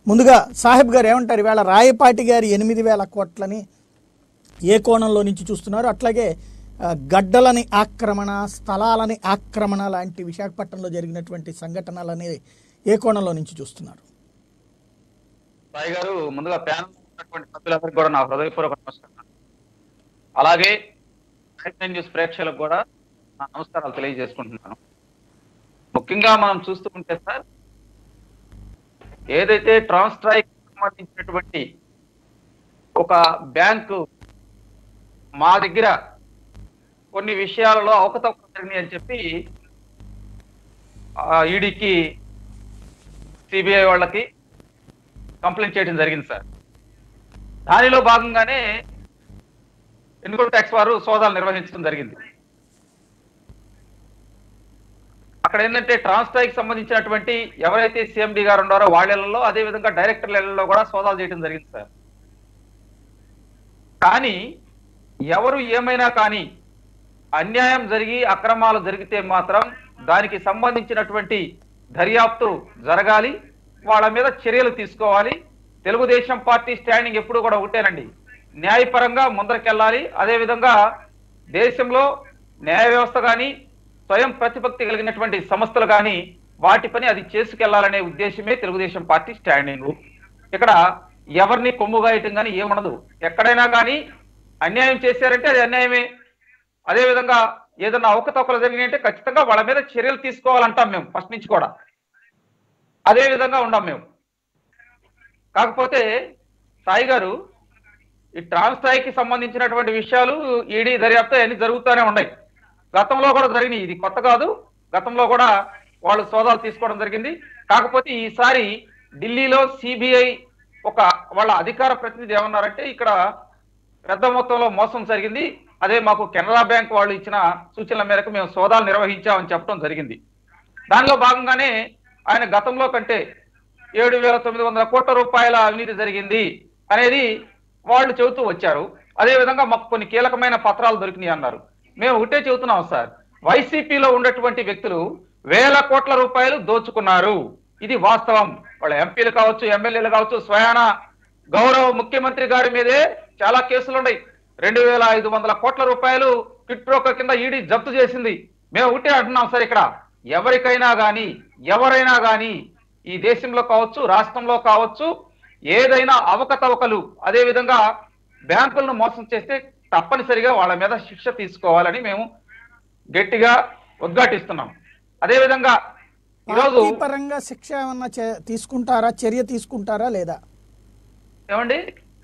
ముందుగా సాహెబ్ గారు ఏమంటారు ఇవాళ రాయపాటి గారి ఎనిమిది వేల కోట్లని ఏ కోణంలో నుంచి చూస్తున్నారు అట్లాగే ఆ, గడ్డలని ఆక్రమణ స్థలాలని ఆక్రమణ లాంటి విశాఖపట్నంలో జరిగినటువంటి సంఘటనలని ఏ కోణంలో నుంచి చూస్తున్నారు సాయి గారు ముందుగా ప్యానల్ ఉన్నటువంటి సభ్యులందరికీ కూడా నా హృదయపూర్వక నమస్కారం అలాగే నైన్ న్యూస్ ప్రేక్షకులకు కూడా నా నమస్కారాలు తెలియజేసుకుంటున్నాను ముఖ్యంగా మనం చూస్తూ ఉంటే సార్ ఏదైతే ట్రాన్స్ట్రైక్ సంబంధించినటువంటి ఒక బ్యాంకు మా దగ్గర కొన్ని విషయాలలో అవకతవకలు జరిగినాయి అని చెప్పి ఈడీకి సిబిఐ వాళ్ళకి కంప్లైంట్ చేయడం జరిగింది సార్ దానిలో భాగంగానే ఇన్కమ్ ట్యాక్స్ వారు సోదాలు నిర్వహించడం జరిగింది అక్కడ ఏంటంటే ట్రాన్స్ట్రైక్ సంబంధించినటువంటి ఎవరైతే సిఎండి గారు ఉన్నారో వాళ్ళలో అదే విధంగా డైరెక్టర్లలో కూడా సోదాలు చేయడం జరిగింది సార్ కానీ ఎవరు ఏమైనా కానీ అన్యాయం జరిగి అక్రమాలు జరిగితే మాత్రం దానికి సంబంధించినటువంటి దర్యాప్తు జరగాలి వాళ్ళ మీద చర్యలు తీసుకోవాలి తెలుగుదేశం పార్టీ స్టాండింగ్ ఎప్పుడు కూడా ఒకటేనండి న్యాయపరంగా ముందరకెళ్ళాలి అదే విధంగా దేశంలో న్యాయ వ్యవస్థ కానీ స్వయం ప్రతిపత్తి కలిగినటువంటి సంస్థలు కానీ వాటి పని అది చేసుకెళ్లాలనే ఉద్దేశమే తెలుగుదేశం పార్టీ స్టాండింగ్ ఇక్కడ ఎవరిని కొమ్ముగాయటం కానీ ఏముండదు ఎక్కడైనా కానీ అన్యాయం చేశారంటే అది అన్యాయమే అదే విధంగా ఏదైనా అవకతవకలు జరిగినాయంటే ఖచ్చితంగా వాళ్ళ మీద చర్యలు తీసుకోవాలంటాం మేము ఫస్ట్ నుంచి కూడా అదే విధంగా ఉండం మేము కాకపోతే సాయి గారు ఈ ట్రాన్స్ట్రాయ్కి సంబంధించినటువంటి విషయాలు ఈడీ దర్యాప్తు అన్ని జరుగుతూనే ఉన్నాయి గతంలో కూడా జరిగినాయి ఇది కొత్త కాదు గతంలో కూడా వాళ్ళు సోదాలు తీసుకోవడం జరిగింది కాకపోతే ఈసారి ఢిల్లీలో సిబిఐ ఒక వాళ్ళ అధికార ప్రతినిధి ఏమన్నారంటే ఇక్కడ పెద్ద మొత్తంలో మోసం జరిగింది అదే మాకు కెనరా బ్యాంక్ వాళ్ళు ఇచ్చిన సూచనల మేరకు మేము సోదాలు నిర్వహించామని చెప్పడం జరిగింది దానిలో భాగంగానే ఆయన గతంలో కంటే ఏడు వేల తొమ్మిది వందల కోట్ల రూపాయల అవినీతి జరిగింది అనేది వాళ్ళు చెబుతూ వచ్చారు అదే విధంగా మాకు కొన్ని కీలకమైన పత్రాలు దొరికినాయి అన్నారు మేము ఒకటే చెబుతున్నాం సార్ వైసీపీలో ఉన్నటువంటి వ్యక్తులు వేల కోట్ల రూపాయలు దోచుకున్నారు ఇది వాస్తవం వాళ్ళ ఎంపీలు కావచ్చు ఎమ్మెల్యేలు కావచ్చు స్వయాన గౌరవ ముఖ్యమంత్రి గారి మీదే చాలా కేసులు ఉన్నాయి రెండు వేల ఐదు వందల కోట్ల రూపాయలు కిట్ బ్రోకర్ కింద ఈడీ జప్తు చేసింది మేము ఒకటే అంటున్నాం సార్ ఇక్కడ ఎవరికైనా గాని ఎవరైనా గాని ఈ దేశంలో కావచ్చు రాష్ట్రంలో కావచ్చు ఏదైనా అవకతవకలు అదే విధంగా బ్యాంకులను మోసం చేస్తే తప్పనిసరిగా వాళ్ళ మీద శిక్ష తీసుకోవాలని మేము గట్టిగా ఉద్ఘాటిస్తున్నాం అదే విధంగా ఈరోజు పార్టీ పరంగా శిక్ష ఏమన్నా చే- తీసుకుంటారా చర్య తీసుకుంటారా లేదా ఏమండి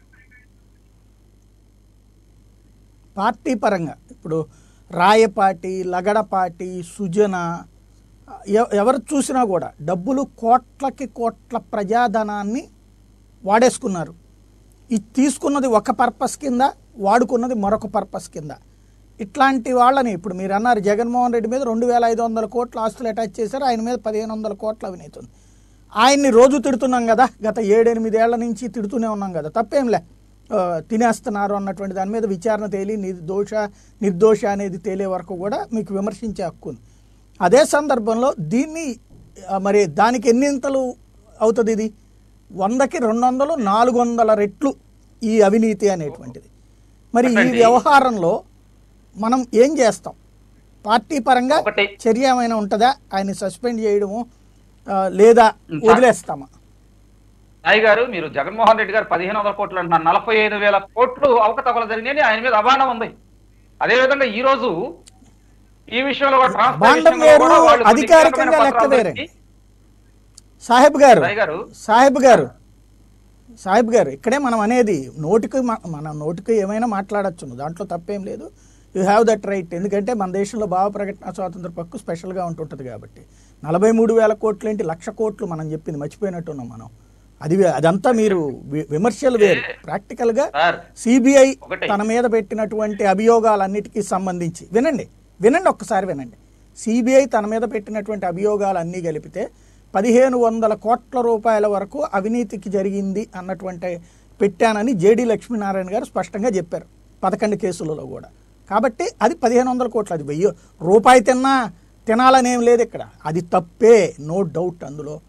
పార్టీ పరంగా ఇప్పుడు రాయపాటి లగడపాటి సుజన ఎ- ఎవరు చూసినా కూడా డబ్బులు కోట్లకి కోట్ల ప్రజాధనాన్ని వాడేసుకున్నారు ఇది తీసుకున్నది ఒక పర్పస్ కింద వాడుకున్నది మరొక పర్పస్ కింద ఇట్లాంటి వాళ్ళని ఇప్పుడు మీరు అన్నారు జగన్మోహన్ రెడ్డి మీద రెండు వేల ఐదు వందల కోట్ల ఆస్తులు అటాచ్ చేశారు ఆయన మీద పదిహేను వందల కోట్ల అవినీతి ఉంది ఆయన్ని రోజు తిడుతున్నాం కదా గత ఏడెనిమిదేళ్ల నుంచి తిడుతూనే ఉన్నాం కదా తప్పేంలే ఆ, తినేస్తున్నారు అన్నటువంటి దాని మీద విచారణ తేలి నిర్దోష నిర్దోష అనేది తేలే వరకు కూడా మీకు విమర్శించే హక్కు ఉంది అదే సందర్భంలో దీన్ని ఆ, మరి దానికి ఎన్నింతలు అవుతుంది ఇది వందకి రెండు వందలు నాలుగు వందల రెట్లు ఈ అవినీతి అనేటువంటిది మరి ఈ ఒకటండి. వ్యవహారంలో మనం ఏం చేస్తాం పార్టీ పరంగా ఒకటి. చర్య ఏమైనా ఉంటుందా ఆయన సస్పెండ్ చేయడము ఆ, లేదా వదిలేస్తామా నాయ్ గారు మీరు జగన్మోహన్ రెడ్డి గారు పదిహేను వందల కోట్లు అంటున్నారు నలభై ఐదు వేల కోట్లు అవకతవకలు జరిగినాయని ఆయన మీద అభాండం ఉంది అదే విధంగా ఈ రోజు ఈ విషయంలో కూడా ట్రాన్స్ఫర్ అభాండం విషయంలో వేరు, కూడా వాళ్ళు కొన్ని అధికారికంగా కీలకమైన లెక్క పత్రాలు వేరే. దొరికి, సాహెబ్ గారు రాయ్ గారు సాహెబ్ గారు సాహెబ్ గారు ఇక్కడే మనం అనేది నోటికి మ- మన నోటికి ఏమైనా మాట్లాడచ్చు దాంట్లో తప్పేం లేదు యూ హ్యావ్ దట్ రైట్ ఎందుకంటే మన దేశంలో భావ ప్రకటన స్వాతంత్ర పక్కు స్పెషల్గా ఉంటుంటుంది కాబట్టి నలభై మూడు వేల కోట్లు ఏంటి లక్ష కోట్లు మనం చెప్పింది మర్చిపోయినట్టున్నాం మనం అది వే- అదంతా మీరు వి- విమర్శలు వేరు ప్రాక్టికల్గా సార్ సిబిఐ ఒకటే. తన మీద పెట్టినటువంటి అభియోగాలన్నిటికీ సంబంధించి వినండి వినండి ఒక్కసారి వినండి సిబిఐ తన మీద పెట్టినటువంటి అభియోగాలన్నీ కలిపితే పదిహేను వందల కోట్ల రూపాయల వరకు అవినీతికి జరిగింది అన్నటువంటి పెట్టానని జేడి లక్ష్మీనారాయణ గారు స్పష్టంగా చెప్పారు పదకొండు కేసులలో కూడా కాబట్టి అది పదిహేను వందల కోట్లు అది వెయ్యి రూపాయి తిన్నా తినాలనేం లేదు ఇక్కడ అది తప్పే నో డౌట్ అందులో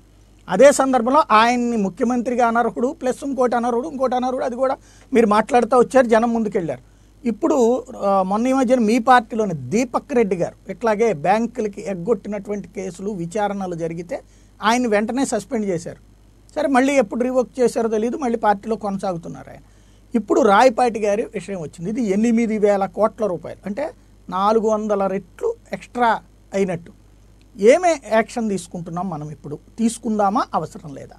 అదే సందర్భంలో ఆయన్ని ముఖ్యమంత్రిగా అనర్హుడు ప్లస్ ఇంకోటి అనర్హుడు ఇంకోటి అనర్హుడు అది కూడా మీరు మాట్లాడుతూ వచ్చారు జనం ముందుకెళ్ళారు ఇప్పుడు ఆ, మొన్న ఈ మధ్యన మీ పార్టీలోని దీపక్ రెడ్డి గారు ఇట్లాగే బ్యాంకులకి ఎగ్గొట్టినటువంటి కేసులు విచారణలు జరిగితే ఆయన వెంటనే సస్పెండ్ చేశారు సరే మళ్ళీ ఎప్పుడు రివోక్ చేశారో తెలియదు మళ్ళీ పార్టీలో కొనసాగుతున్నారు ఆయన ఇప్పుడు రాయపాటి గారి విషయం వచ్చింది ఇది ఎనిమిది వేల కోట్ల రూపాయలు అంటే నాలుగు వందల రెట్లు ఎక్స్ట్రా అయినట్టు ఏమే యాక్షన్ తీసుకుంటున్నాం మనం ఇప్పుడు తీసుకుందామా అవసరం లేదా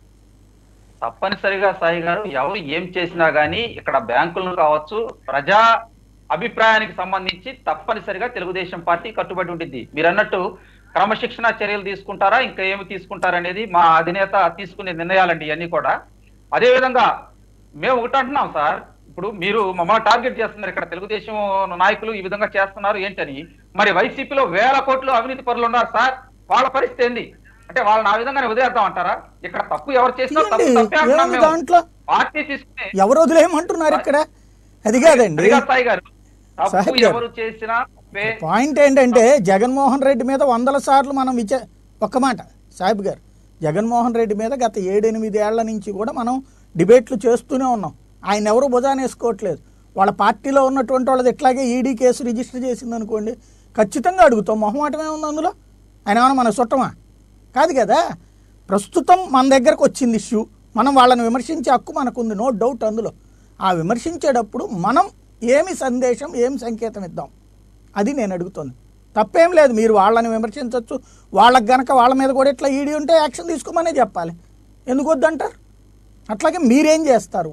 తప్పనిసరిగా సాయి గారు ఎవరు ఏం చేసినా గానీ ఇక్కడ బ్యాంకులను కావచ్చు ప్రజా అభిప్రాయానికి సంబంధించి తప్పనిసరిగా తెలుగుదేశం పార్టీ కట్టుబడి ఉంటుంది మీరు అన్నట్టు క్రమశిక్షణ చర్యలు తీసుకుంటారా ఇంకా ఏమి తీసుకుంటారనేది మా అధినేత తీసుకునే నిర్ణయాలండి ఇవన్నీ కూడా అదే విధంగా మేము ఒకటి అంటున్నాం సార్ ఇప్పుడు మీరు మమ్మల్ని టార్గెట్ చేస్తున్నారు ఇక్కడ తెలుగుదేశం నాయకులు ఈ విధంగా చేస్తున్నారు ఏంటని మరి వైసీపీలో వేల కోట్లు అవినీతి పరులు ఉన్నారు సార్ వాళ్ళ పరిస్థితి ఏంది అంటే వాళ్ళని ఆ విధంగానే వదిలేద్దాం అంటారా ఇక్కడ తప్పు ఎవరు చేసినా తప్పు తీయండి. తప్పే అంటున్నాం ఏముంది మేము. దాంట్లో? పార్టీ తీసుకునే ఎవరు వదిలేయమంటున్నారు ఇక్కడ అది కాదండి శ్రీగా సాయి గారు తప్పు సాయి గారు. ఎవరు చేసినా తప్పే పాయింట్ ఏంటంటే జగన్మోహన్ రెడ్డి మీద వందల సార్లు మనం విచ ఒక్క మాట సాహిబ్ గారు జగన్మోహన్ రెడ్డి మీద గత ఏడెనిమిది ఏళ్ల నుంచి కూడా మనం డిబేట్లు చేస్తూనే ఉన్నాం ఆయన ఎవరు భుజాన వేసుకోవట్లేదు వాళ్ళ పార్టీలో ఉన్నటువంటి వాళ్ళది ఎట్లాగే ఈడీ కేసు రిజిస్టర్ చేసింది అనుకోండి ఖచ్చితంగా అడుగుతాం మొహమాటమే ఉంది అందులో ఆయన ఏమన్నా మన చుట్టమా కాదు కదా ప్రస్తుతం మన దగ్గరకు వచ్చింది ఇష్యూ మనం వాళ్ళని విమర్శించే హక్కు మనకుంది నో డౌట్ అందులో ఆ విమర్శించేటప్పుడు మనం ఏమి సందేశం ఏం సంకేతం ఇద్దాం అది నేను అడుగుతుంది తప్పేం లేదు మీరు వాళ్ళని విమర్శించవచ్చు వాళ్ళకి గనక వాళ్ళ మీద కూడా ఇట్లా ఈడీ ఉంటే యాక్షన్ తీసుకోమనే చెప్పాలి ఎందుకు వద్దంటారు అట్లాగే మీరేం చేస్తారు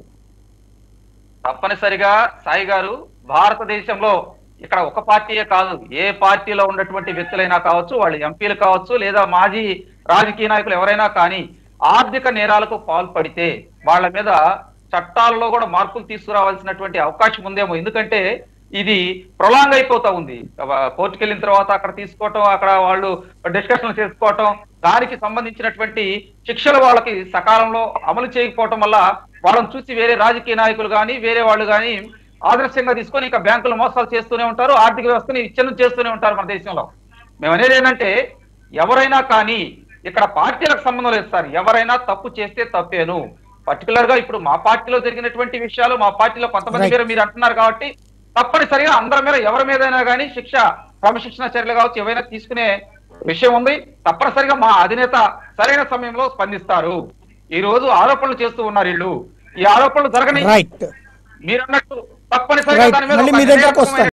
తప్పనిసరిగా సాయి గారు భారతదేశంలో ఇక్కడ ఒక పార్టీయే కాదు ఏ పార్టీలో ఉన్నటువంటి వ్యక్తులైనా కావచ్చు వాళ్ళు ఎంపీలు కావచ్చు లేదా మాజీ రాజకీయ నాయకులు ఎవరైనా కానీ ఆర్థిక నేరాలకు పాల్పడితే వాళ్ళ మీద చట్టాలలో కూడా మార్పులు తీసుకురావాల్సినటువంటి అవకాశం ఉందేమో ఎందుకంటే ఇది ప్రొలాంగ్ అయిపోతా ఉంది కోర్టుకు వెళ్ళిన తర్వాత అక్కడ తీసుకోవటం అక్కడ వాళ్ళు డిస్కషన్ చేసుకోవటం దానికి సంబంధించినటువంటి శిక్షలు వాళ్ళకి సకాలంలో అమలు చేయకపోవటం వల్ల వాళ్ళని చూసి వేరే రాజకీయ నాయకులు కానీ వేరే వాళ్ళు కానీ ఆదర్శంగా తీసుకొని ఇంకా బ్యాంకులు మోసాలు చేస్తూనే ఉంటారు ఆర్థిక వ్యవస్థని విచ్ఛిన్నం చేస్తూనే ఉంటారు మన దేశంలో మేము అనేది ఏంటంటే ఎవరైనా కానీ ఇక్కడ పార్టీలకు సంబంధం లేదు సార్ ఎవరైనా తప్పు చేస్తే తప్పేను పర్టికులర్ గా ఇప్పుడు మా పార్టీలో జరిగినటువంటి విషయాలు మా పార్టీలో కొంతమంది Right. మీద మీరు అంటున్నారు కాబట్టి తప్పనిసరిగా అందరి మీద ఎవరి మీదైనా కానీ శిక్ష క్రమశిక్షణ చర్యలు కావచ్చు ఏవైనా తీసుకునే విషయం ఉంది తప్పనిసరిగా మా అధినేత సరైన సమయంలో స్పందిస్తారు ఈ రోజు ఆరోపణలు చేస్తూ ఉన్నారు వీళ్ళు ఈ ఆరోపణలు జరగని రైట్ మీరు అన్నట్టు తప్పనిసరిగా రైట్ దాని మీద మళ్ళీ ఒక మీ దగ్గరకు నిర్ణయాత్మకమైన వస్తాను